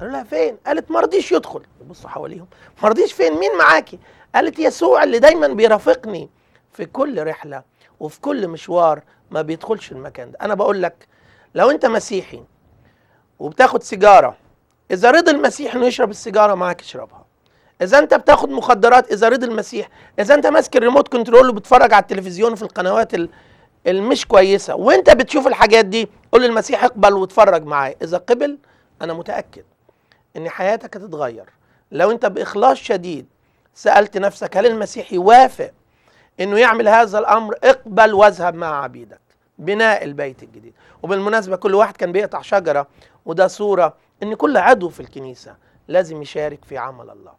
قالوا لها فين قالت ما رضيش يدخل بصوا حواليهم ما رضيش فين مين معاكي قالت يسوع اللي دايما بيرافقني في كل رحله وفي كل مشوار ما بيدخلش المكان ده انا بقول لك لو انت مسيحي وبتاخد سيجاره اذا رضي المسيح انه يشرب السيجاره معاك اشربها اذا انت بتاخد مخدرات اذا رضي المسيح اذا انت ماسك الريموت كنترول وبتتفرج على التلفزيون في القنوات ال- المش كويسه وانت بتشوف الحاجات دي قول للمسيح اقبل واتفرج معايا اذا قبل انا متاكد ان حياتك هتتغير لو انت باخلاص شديد سالت نفسك هل المسيح يوافق انه يعمل هذا الامر اقبل واذهب مع عبيدك بناء البيت الجديد وبالمناسبه كل واحد كان بيقطع شجره وده صوره ان كل عضو في الكنيسه لازم يشارك في عمل الله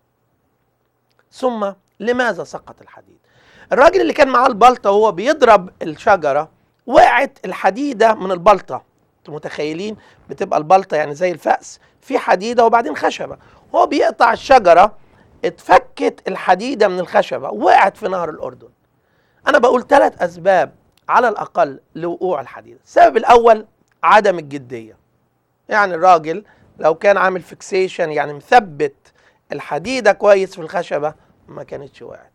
ثم لماذا سقط الحديد الراجل اللي كان معاه البلطه وهو بيضرب الشجره وقعت الحديده من البلطه انتوا متخيلين بتبقى البلطه يعني زي الفأس في حديده وبعدين خشبه هو بيقطع الشجره اتفكت الحديده من الخشبه وقعت في نهر الاردن انا بقول ثلاث اسباب على الاقل لوقوع الحديده السبب الاول عدم الجديه يعني الراجل لو كان عامل فيكسيشن يعني مثبت الحديده كويس في الخشبه ما كانتش وقعت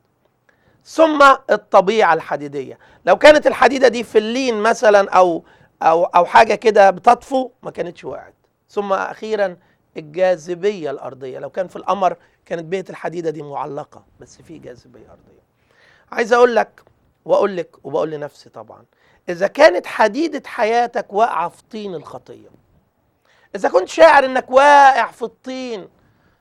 ثم الطبيعه الحديديه لو كانت الحديده دي في اللين مثلا او او او حاجه كده بتطفو ما كانتش وقعت ثم اخيرا الجاذبيه الارضيه لو كان في القمر كانت بيت الحديده دي معلقه بس في جاذبيه ارضيه عايز اقول لك واقول لك وبقول لنفسي طبعا اذا كانت حديده حياتك واقعه في طين الخطيه اذا كنت شاعر انك واقع في الطين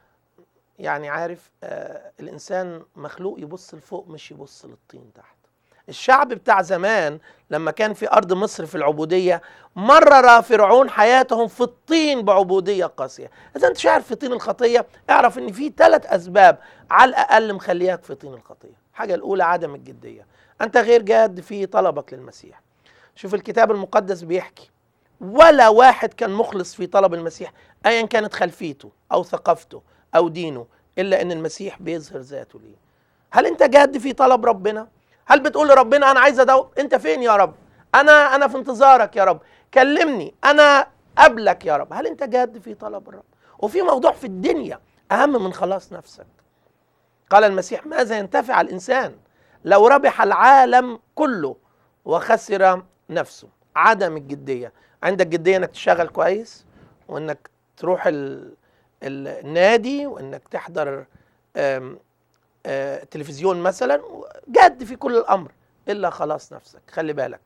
يعني عارف آه الانسان مخلوق يبص لفوق مش يبص للطين تحت الشعب بتاع زمان لما كان في ارض مصر في العبوديه مرر فرعون حياتهم في الطين بعبوديه قاسيه اذا انت شاعر في طين الخطيه اعرف ان في ثلاث اسباب على الاقل مخلياك في طين الخطيه الحاجه الاولى عدم الجديه انت غير جاد في طلبك للمسيح شوف الكتاب المقدس بيحكي ولا واحد كان مخلص في طلب المسيح ايا كانت خلفيته او ثقافته او دينه الا ان المسيح بيظهر ذاته ليه هل انت جاد في طلب ربنا هل بتقول لربنا انا عايز ادو انت فين يا رب انا انا في انتظارك يا رب كلمني انا قبلك يا رب هل انت جاد في طلب الرب وفي موضوع في الدنيا اهم من خلاص نفسك قال المسيح ماذا ينتفع الانسان لو ربح العالم كله وخسر نفسه عدم الجديه عندك جديه انك تشتغل كويس وانك تروح ال... ال- النادي وانك تحضر آم، آه، تلفزيون مثلا جد في كل الامر الا خلاص نفسك خلي بالك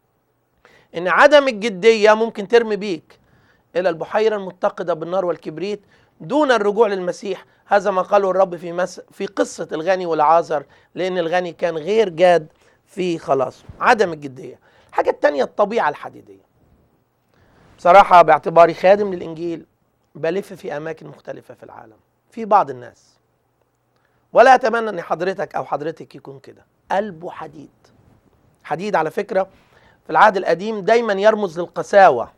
ان عدم الجديه ممكن ترمي بيك الى البحيره المتقده بالنار والكبريت دون الرجوع للمسيح هذا ما قاله الرب في مس... في قصه الغني والعازر لان الغني كان غير جاد في خلاصه عدم الجديه الحاجه الثانيه الطبيعه الحديديه بصراحه باعتباري خادم للانجيل بلف في اماكن مختلفه في العالم في بعض الناس ولا اتمنى ان حضرتك او حضرتك يكون كده قلبه حديد حديد على فكره في العهد القديم دايما يرمز للقساوه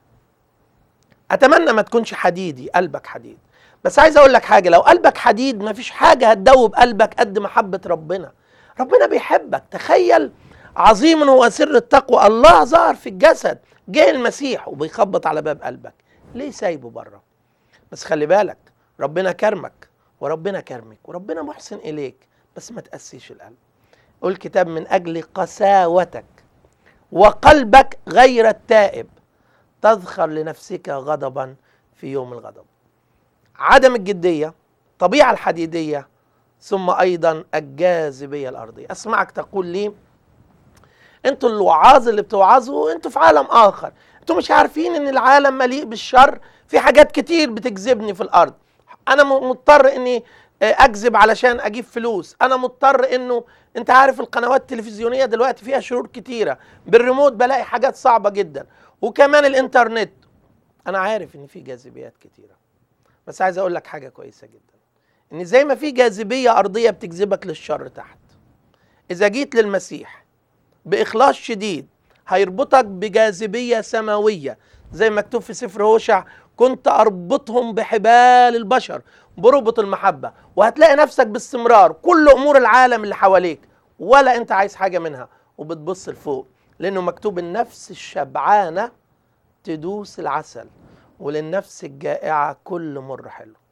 اتمنى ما تكونش حديدي قلبك حديد بس عايز اقول لك حاجه لو قلبك حديد مفيش حاجه هتدوب قلبك قد محبه ربنا ربنا بيحبك تخيل عظيم هو سر التقوى الله ظهر في الجسد جه المسيح وبيخبط على باب قلبك ليه سايبه بره بس خلي بالك ربنا كرمك وربنا كرمك وربنا محسن اليك بس ما تقسيش القلب قول الكتاب من اجل قساوتك وقلبك غير التائب تذخر لنفسك غضبا في يوم الغضب عدم الجديه الطبيعه الحديديه ثم ايضا الجاذبيه الارضيه اسمعك تقول لي انتوا الوعاظ اللي بتوعظوا انتوا في عالم اخر انتوا مش عارفين ان العالم مليء بالشر في حاجات كتير بتجذبني في الارض انا م- مضطر اني آه، اكذب علشان اجيب فلوس انا مضطر انه انت عارف القنوات التلفزيونيه دلوقتي فيها شرور كتيره بالريموت بلاقي حاجات صعبه جدا وكمان الانترنت انا عارف ان في جاذبيات كتيره بس عايز اقول لك حاجه كويسه جدا ان زي ما في جاذبيه ارضيه بتجذبك للشر تحت اذا جيت للمسيح باخلاص شديد هيربطك بجاذبيه سماويه زي ما مكتوب في سفر هوشع كنت اربطهم بحبال البشر بربط المحبه وهتلاقي نفسك باستمرار كل امور العالم اللي حواليك ولا انت عايز حاجه منها وبتبص لفوق لانه مكتوب النفس الشبعانه تدوس العسل وللنفس الجائعة كل مر حلو